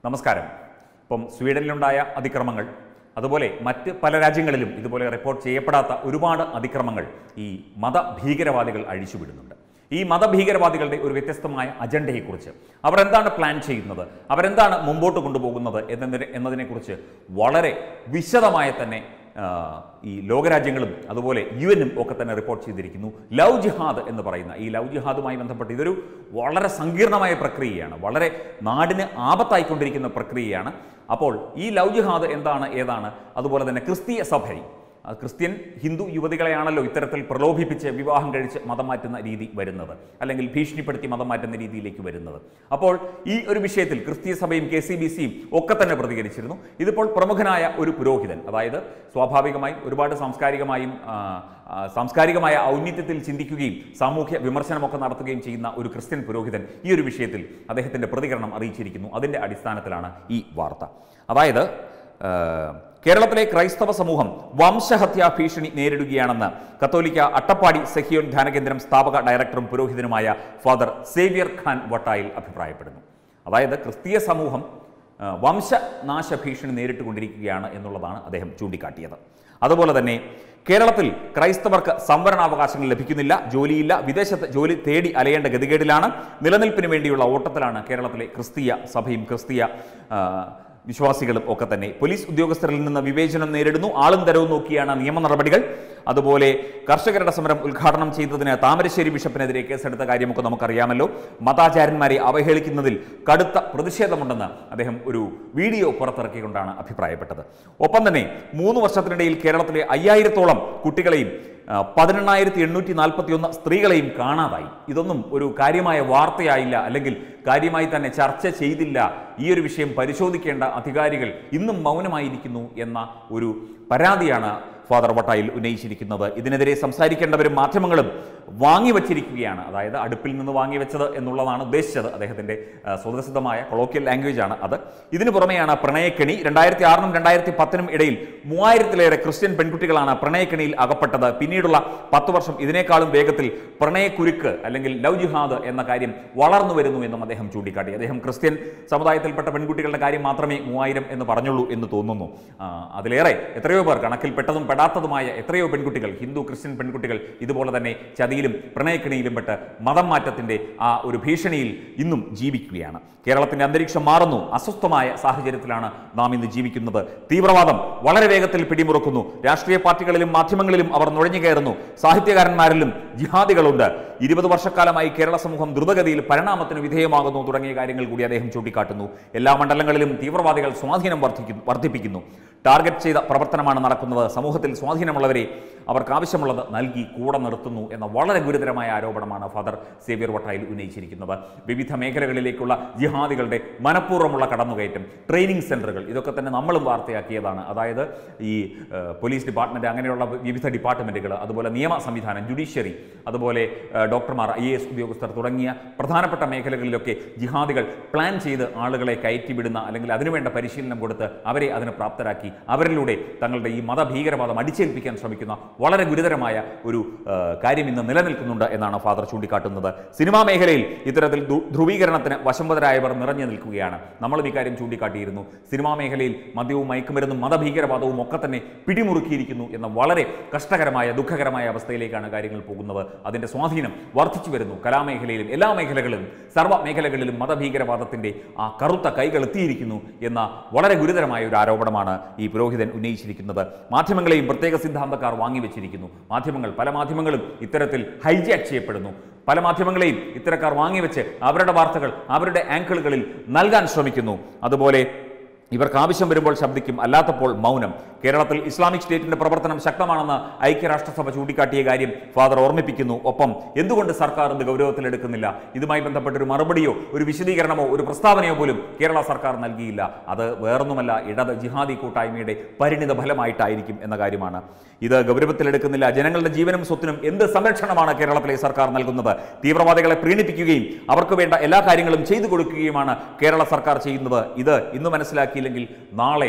നമസ്കാരം ഇപ്പം സ്വീഡനിലുണ്ടായ അതിക്രമങ്ങൾ അതുപോലെ മറ്റ് പല രാജ്യങ്ങളിലും ഇതുപോലെ റിപ്പോർട്ട് ചെയ്യപ്പെടാത്ത ഒരുപാട് അതിക്രമങ്ങൾ ഈ മതഭീകരവാദികൾ അഴിച്ചുവിടുന്നുണ്ട് ഈ മതഭീകരവാദികളുടെ ഒരു വ്യത്യസ്തമായ അജണ്ടയെക്കുറിച്ച് അവർ എന്താണ് പ്ലാൻ ചെയ്യുന്നത് അവരെന്താണ് മുമ്പോട്ട് കൊണ്ടുപോകുന്നത് എന്നതിനെ എന്നതിനെക്കുറിച്ച് വളരെ വിശദമായ തന്നെ ആ, ഈ ലോകരാജ്യങ്ങളും അതുപോലെ യു എനും ഒക്കെ തന്നെ റിപ്പോർട്ട് ചെയ്തിരിക്കുന്നു ലവ് ജിഹാദ് എന്ന് പറയുന്ന ഈ ലവ് ജിഹാദുമായി ബന്ധപ്പെട്ട് ഇതൊരു വളരെ സങ്കീർണമായ പ്രക്രിയയാണ് വളരെ നാടിന് ആപത്തായിക്കൊണ്ടിരിക്കുന്ന പ്രക്രിയയാണ് അപ്പോൾ ഈ ലവ് ജിഹാദ് എന്താണ് ഏതാണ് അതുപോലെ തന്നെ ക്രിസ്തീയ സഭയിൽ ആ ക്രിസ്ത്യൻ ഹിന്ദു യുവതികളെയാണല്ലോ ഇത്തരത്തിൽ പ്രലോഭിപ്പിച്ച് വിവാഹം കഴിച്ച് മതം മാറ്റുന്ന രീതി വരുന്നത് അല്ലെങ്കിൽ ഭീഷണിപ്പെടുത്തി മതം മാറ്റുന്ന രീതിയിലേക്ക് വരുന്നത് അപ്പോൾ ഈ ഒരു വിഷയത്തിൽ ക്രിസ്തീയ സഭയും കെ സി ബി സിയും ഒക്കെ തന്നെ പ്രതികരിച്ചിരുന്നു ഇതിപ്പോൾ പ്രമുഖനായ ഒരു പുരോഹിതൻ അതായത് സ്വാഭാവികമായും ഒരുപാട് സാംസ്കാരികമായും ആ, ആ, സാംസ്കാരികമായ ഔന്നിത്യത്തിൽ ചിന്തിക്കുകയും സാമൂഹ്യ വിമർശനമൊക്കെ നടത്തുകയും ചെയ്യുന്ന ഒരു ക്രിസ്ത്യൻ പുരോഹിതൻ ഈ ഒരു വിഷയത്തിൽ അദ്ദേഹത്തിന്റെ പ്രതികരണം അറിയിച്ചിരിക്കുന്നു അതിന്റെ അടിസ്ഥാനത്തിലാണ് ഈ വാർത്ത അതായത് ആ, കേരളത്തിലെ ക്രൈസ്തവ സമൂഹം വംശഹത്യാ ഭീഷണി നേരിടുകയാണെന്ന് കത്തോലിക്ക അട്ടപ്പാടി സെഹിയോൻ ധ്യാനകേന്ദ്രം സ്ഥാപക ഡയറക്ടറും പുരോഹിതനുമായ ഫാദർ സേവ്യർ ഖാൻ വട്ടായിൽ അഭിപ്രായപ്പെടുന്നു അതായത് ക്രിസ്തീയ സമൂഹം ആ, വംശനാശ ഭീഷണി നേരിട്ടുകൊണ്ടിരിക്കുകയാണ് എന്നുള്ളതാണ് അദ്ദേഹം ചൂണ്ടിക്കാട്ടിയത് അതുപോലെ തന്നെ കേരളത്തിൽ ക്രൈസ്തവർക്ക് സംവരണാവകാശങ്ങൾ ലഭിക്കുന്നില്ല ജോലിയില്ല വിദേശത്ത് ജോലി തേടി അലയേണ്ട ഗതികേടിലാണ് നിലനിൽപ്പിന് വേണ്ടിയുള്ള ഓട്ടത്തിലാണ് കേരളത്തിലെ ക്രിസ്തീയ സഭയും ക്രിസ്തീയ ആ, വിശ്വാസികളും ഒക്കെ തന്നെ പോലീസ് ഉദ്യോഗസ്ഥരിൽ നിന്ന് വിവേചനം നേരിടുന്നു ആളും തരവും നോക്കിയാണ് നിയമ നടപടികൾ അതുപോലെ കർഷകരുടെ സമരം ഉദ്ഘാടനം ചെയ്തതിന് താമരശ്ശേരി ബിഷപ്പിനെതിരെ കേസെടുത്ത കാര്യമൊക്കെ നമുക്കറിയാമല്ലോ മതാചാര്യന്മാരെ അവഹേളിക്കുന്നതിൽ കടുത്ത പ്രതിഷേധമുണ്ടെന്ന് അദ്ദേഹം ഒരു വീഡിയോ പുറത്തിറക്കിക്കൊണ്ടാണ് അഭിപ്രായപ്പെട്ടത് ഒപ്പം തന്നെ മൂന്ന് വർഷത്തിനിടയിൽ കേരളത്തിലെ അയ്യായിരത്തോളം കുട്ടികളെയും ആ, പതിനെണ്ണായിരത്തി എണ്ണൂറ്റി നാൽപ്പത്തി ഒന്ന് സ്ത്രീകളെയും കാണാതായി ഇതൊന്നും ഒരു കാര്യമായ വാർത്തയായില്ല അല്ലെങ്കിൽ കാര്യമായി തന്നെ ചർച്ച ചെയ്തില്ല ഈ ഒരു വിഷയം പരിശോധിക്കേണ്ട അധികാരികൾ ഇന്നും മൗനമായിരിക്കുന്നു എന്ന ഒരു പരാതിയാണ് ഫാദർ വട്ടായിൽ ഉന്നയിച്ചിരിക്കുന്നത് ഇതിനെതിരെ സംസാരിക്കേണ്ടവരും മാധ്യമങ്ങളും വാങ്ങിവച്ചിരിക്കുകയാണ് അതായത് അടുപ്പിൽ നിന്ന് വാങ്ങിവെച്ചത് എന്നുള്ളതാണ് ഉദ്ദേശിച്ചത് അദ്ദേഹത്തിന്റെ ആ, സ്വതസിദ്ധമായ കൊളോക്കിയൽ ലാംഗ്വേജ് ആണ് അത് ഇതിനു പുറമെയാണ് പ്രണയക്കെണി രണ്ടായിരത്തി ആറിനും രണ്ടായിരത്തി പത്തിനും ഇടയിൽ മൂവായിരത്തിലേറെ ക്രിസ്ത്യൻ പെൺകുട്ടികളാണ് പ്രണയക്കെണിയിൽ അകപ്പെട്ടത് പിന്നീടുള്ള പത്ത് വർഷം ഇതിനേക്കാളും വേഗത്തിൽ പ്രണയക്കുരുക്ക് അല്ലെങ്കിൽ ലവ് ജിഹാദ് എന്ന കാര്യം വളർന്നു വരുന്നു എന്നും അദ്ദേഹം ചൂണ്ടിക്കാട്ടി അദ്ദേഹം ക്രിസ്ത്യൻ സമുദായത്തിൽപ്പെട്ട പെൺകുട്ടികളുടെ കാര്യം മാത്രമേ മൂവായിരം എന്ന് പറഞ്ഞുള്ളൂ എന്ന് തോന്നുന്നു ആ, അതിലേറെ എത്രയോ പേർ കണക്കിൽപ്പെട്ടതും പെടാത്തതുമായ എത്രയോ പെൺകുട്ടികൾ ഹിന്ദു ക്രിസ്ത്യൻ പെൺകുട്ടികൾ ഇതുപോലെ തന്നെ ചതിയിലും പ്രണയക്കിണിയിലും പെട്ട് മതം മാറ്റത്തിന്റെ ആ ഒരു ഭീഷണിയിൽ ഇന്നും ജീവിക്കുകയാണ് കേരളത്തിന്റെ അന്തരീക്ഷം മാറുന്നു അസ്വസ്ഥമായ സാഹചര്യത്തിലാണ് നാം ഇന്ന് ജീവിക്കുന്നത് തീവ്രവാദം വളരെ വേഗത്തിൽ പിടിമുറുക്കുന്നു രാഷ്ട്രീയ പാർട്ടികളിലും മാധ്യമങ്ങളിലും അവർ നുഴഞ്ഞു കയറുന്നു സാഹിത്യകാരന്മാരിലും ജിഹാദികളുണ്ട് ഇരുപത് വർഷക്കാലമായി കേരള സമൂഹം ദ്രുതഗതിയിൽ പരിണാമത്തിന് വിധേയമാകുന്നു തുടങ്ങിയ കാര്യങ്ങൾ കൂടി അദ്ദേഹം ചൂണ്ടിക്കാട്ടുന്നു എല്ലാ മണ്ഡലങ്ങളിലും തീവ്രവാദികൾ സ്വാധീനം വർദ്ധിക്കുന്നു വർദ്ധിപ്പിക്കുന്നു ടാർഗറ്റ് ചെയ്ത പ്രവർത്തനമാണ് നടക്കുന്നത് സമൂഹത്തിൽ സ്വാധീനമുള്ളവരെ അവർക്ക് ആവശ്യമുള്ളത് നൽകി കൂടെ നിർത്തുന്നു എന്ന വളരെ ഗുരുതരമായ ആരോപണമാണ് ഫാദർ സേവ്യർ വട്ടായിൽ ഉന്നയിച്ചിരിക്കുന്നത് വിവിധ മേഖലകളിലേക്കുള്ള ജിഹാദികളുടെ മനഃപൂർവ്വമുള്ള കടന്നുകയറ്റം ട്രെയിനിങ് സെന്ററുകൾ ഇതൊക്കെ തന്നെ നമ്മളും വാർത്തയാക്കിയതാണ് അതായത് ഈ ഏഹ്, പോലീസ് ഡിപ്പാർട്ട്മെന്റ് അങ്ങനെയുള്ള വിവിധ ഡിപ്പാർട്ട്മെന്റുകൾ അതുപോലെ നിയമ സംവിധാനം ജുഡീഷ്യറി അതുപോലെ ഏഹ്, ഡോക്ടർമാർ ഐ എസ് ഉദ്യോഗസ്ഥർ തുടങ്ങിയ പ്രധാനപ്പെട്ട മേഖലകളിലൊക്കെ ജിഹാദികൾ പ്ലാൻ ചെയ്ത് ആളുകളെ കയറ്റിവിടുന്ന അല്ലെങ്കിൽ അതിനുവേണ്ട പരിശീലനം കൊടുത്ത് അവരെ അതിന് പ്രാപ്തരാക്കി അവരിലൂടെ തങ്ങളുടെ ഈ മതഭീകരവാദം അടിച്ചേൽപ്പിക്കാൻ ശ്രമിക്കുന്ന വളരെ ഗുരുതരമായ ഒരു ആ, കാര്യം ഇന്ന് നിലനിൽക്കുന്നുണ്ട് എന്നാണ് ഫാദർ ചൂണ്ടിക്കാട്ടുന്നത് സിനിമാ മേഖലയിൽ ഇത്തരത്തിൽ ധ്രു- ധ്രുവീകരണത്തിന് വശംവദരായവർ നിറഞ്ഞു നിൽക്കുകയാണ് നമ്മളും ഇക്കാര്യം ചൂണ്ടിക്കാട്ടിയിരുന്നു സിനിമാ മേഖലയിൽ മദ്യവും മയക്കുമരുന്നും മതഭീകരവാദവും ഒക്കെ തന്നെ പിടിമുറുക്കിയിരിക്കുന്നു എന്ന വളരെ കഷ്ടകരമായ ദുഃഖകരമായ അവസ്ഥയിലേക്കാണ് കാര്യങ്ങൾ പോകുന്നത് അതിന്റെ സ്വാധീനം വർദ്ധിച്ചു വരുന്നു കലാമേഖലയിലും എല്ലാ മേഖലകളിലും സർവ്വ മേഖലകളിലും മതഭീകരവാദത്തിന്റെ ആ കറുത്ത കൈകൾ എത്തിയിരിക്കുന്നു എന്ന വളരെ ഗുരുതരമായ ഒരു ആരോപണമാണ് ഈ പുരോഹിതൻ ഉന്നയിച്ചിരിക്കുന്നത് മാധ്യമങ്ങളെയും പ്രത്യേക സിദ്ധാന്തക്കാർ വാങ്ങിവെച്ചിരിക്കുന്നു മാധ്യമങ്ങൾ പല മാധ്യമങ്ങളും ഇത്തരത്തിൽ ഹൈജാക്ക് ചെയ്യപ്പെടുന്നു പല മാധ്യമങ്ങളെയും ഇത്തരക്കാർ വാങ്ങിവെച്ച് അവരുടെ വാർത്തകൾ അവരുടെ ആങ്കിളുകളിൽ നൽകാൻ ശ്രമിക്കുന്നു അതുപോലെ ഇവർക്ക് ആവശ്യം വരുമ്പോൾ ശബ്ദിക്കും അല്ലാത്തപ്പോൾ മൗനം കേരളത്തിൽ ഇസ്ലാമിക് സ്റ്റേറ്റിന്റെ പ്രവർത്തനം ശക്തമാണെന്ന് ഐക്യരാഷ്ട്രസഭ ചൂണ്ടിക്കാട്ടിയ കാര്യം ഫാദർ ഓർമ്മിപ്പിക്കുന്നു ഒപ്പം എന്തുകൊണ്ട് സർക്കാർ ഇത് ഗൗരവത്തിലെടുക്കുന്നില്ല ഇതുമായി ബന്ധപ്പെട്ട ഒരു മറുപടിയോ ഒരു വിശദീകരണമോ ഒരു പ്രസ്താവനയോ പോലും കേരള സർക്കാർ നൽകിയില്ല അത് വേറൊന്നുമല്ല ഇടത് ജിഹാദി കൂട്ടായ്മയുടെ പരിണിത ഫലമായിട്ടായിരിക്കും എന്ന കാര്യമാണ് ഇത് ഗൗരവത്തിലെടുക്കുന്നില്ല ജനങ്ങളുടെ ജീവനും സ്വത്തിനും എന്ത് സംരക്ഷണമാണ് കേരളത്തിലെ സർക്കാർ നൽകുന്നത് തീവ്രവാദികളെ പ്രീണിപ്പിക്കുകയും അവർക്ക് വേണ്ട എല്ലാ കാര്യങ്ങളും ചെയ്തു കൊടുക്കുകയുമാണ് കേരള സർക്കാർ ചെയ്യുന്നത് ഇത് ഇന്ന് മനസ്സിലാക്കിയില്ലെങ്കിൽ നാളെ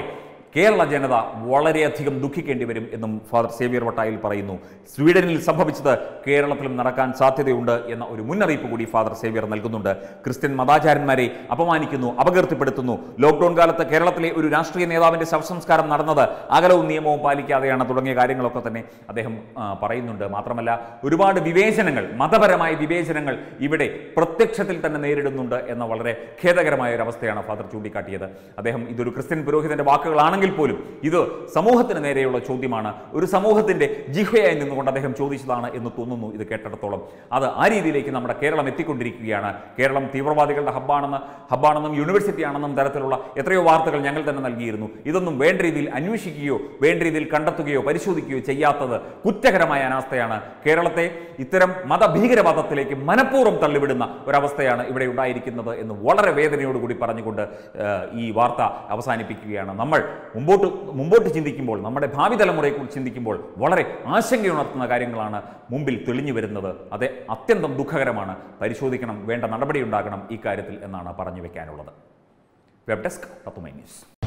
കേരള ജനത വളരെയധികം ദുഃഖിക്കേണ്ടി വരും എന്നും ഫാദർ സേവിയർ വട്ടായിൽ പറയുന്നു സ്വീഡനിൽ സംഭവിച്ചത് കേരളത്തിലും നടക്കാൻ സാധ്യതയുണ്ട് എന്ന ഒരു മുന്നറിയിപ്പ് കൂടി ഫാദർ സേവിയർ നൽകുന്നുണ്ട് ക്രിസ്ത്യൻ മതാചാരന്മാരെ അപമാനിക്കുന്നു അപകീർത്തിപ്പെടുത്തുന്നു ലോക്ക്ഡൌൺ കാലത്ത് കേരളത്തിലെ ഒരു രാഷ്ട്രീയ നേതാവിന്റെ ശവസംസ്കാരം നടന്നത് അകലവും നിയമവും പാലിക്കാതെയാണ് തുടങ്ങിയ കാര്യങ്ങളൊക്കെ തന്നെ അദ്ദേഹം ആ, പറയുന്നുണ്ട് മാത്രമല്ല ഒരുപാട് വിവേചനങ്ങൾ മതപരമായ വിവേചനങ്ങൾ ഇവിടെ പ്രത്യക്ഷത്തിൽ തന്നെ നേരിടുന്നുണ്ട് എന്ന വളരെ ഖേദകരമായ ഒരു അവസ്ഥയാണ് ഫാദർ ചൂണ്ടിക്കാട്ടിയത് അദ്ദേഹം ഇതൊരു ക്രിസ്ത്യൻ പുരോഹിതന്റെ വാക്കുകളാണെങ്കിൽ പോലും ഇത് സമൂഹത്തിന് നേരെയുള്ള ചോദ്യമാണ് ഒരു സമൂഹത്തിന്റെ ജിഹയായി നിന്നുകൊണ്ട് അദ്ദേഹം ചോദിച്ചതാണ് എന്ന് തോന്നുന്നു ഇത് കേട്ടിടത്തോളം അത് ആ രീതിയിലേക്ക് നമ്മുടെ കേരളം എത്തിക്കൊണ്ടിരിക്കുകയാണ് കേരളം തീവ്രവാദികളുടെ ഹബ്ബാണെന്ന് ഹബ്ബാണെന്നും യൂണിവേഴ്സിറ്റി ആണെന്നും തരത്തിലുള്ള എത്രയോ വാർത്തകൾ ഞങ്ങൾ തന്നെ നൽകിയിരുന്നു ഇതൊന്നും വേണ്ട രീതിയിൽ അന്വേഷിക്കുകയോ വേണ്ട രീതിയിൽ കണ്ടെത്തുകയോ പരിശോധിക്കുകയോ ചെയ്യാത്തത് കുറ്റകരമായ അനാസ്ഥയാണ് കേരളത്തെ ഇത്തരം മതഭീകരവാദത്തിലേക്ക് മനഃപൂർവ്വം തള്ളിവിടുന്ന ഒരവസ്ഥയാണ് ഇവിടെ ഉണ്ടായിരിക്കുന്നത് എന്ന് വളരെ വേദനയോടുകൂടി പറഞ്ഞുകൊണ്ട് ഏഹ്, ഈ വാർത്ത അവസാനിപ്പിക്കുകയാണ് നമ്മൾ മുമ്പോട്ട് മുമ്പോട്ട് ചിന്തിക്കുമ്പോൾ നമ്മുടെ ഭാവി തലമുറയെക്കുറിച്ച് ചിന്തിക്കുമ്പോൾ വളരെ ആശങ്കയുണർത്തുന്ന കാര്യങ്ങളാണ് മുമ്പിൽ തെളിഞ്ഞു വരുന്നത് അത് അത്യന്തം ദുഃഖകരമാണ് പരിശോധിക്കണം വേണ്ട നടപടി ഉണ്ടാകണം ഈ കാര്യത്തിൽ എന്നാണ് പറഞ്ഞു വെക്കാനുള്ളത് വെബ് ഡെസ്ക് തത്തുമൈ ന്യൂസ്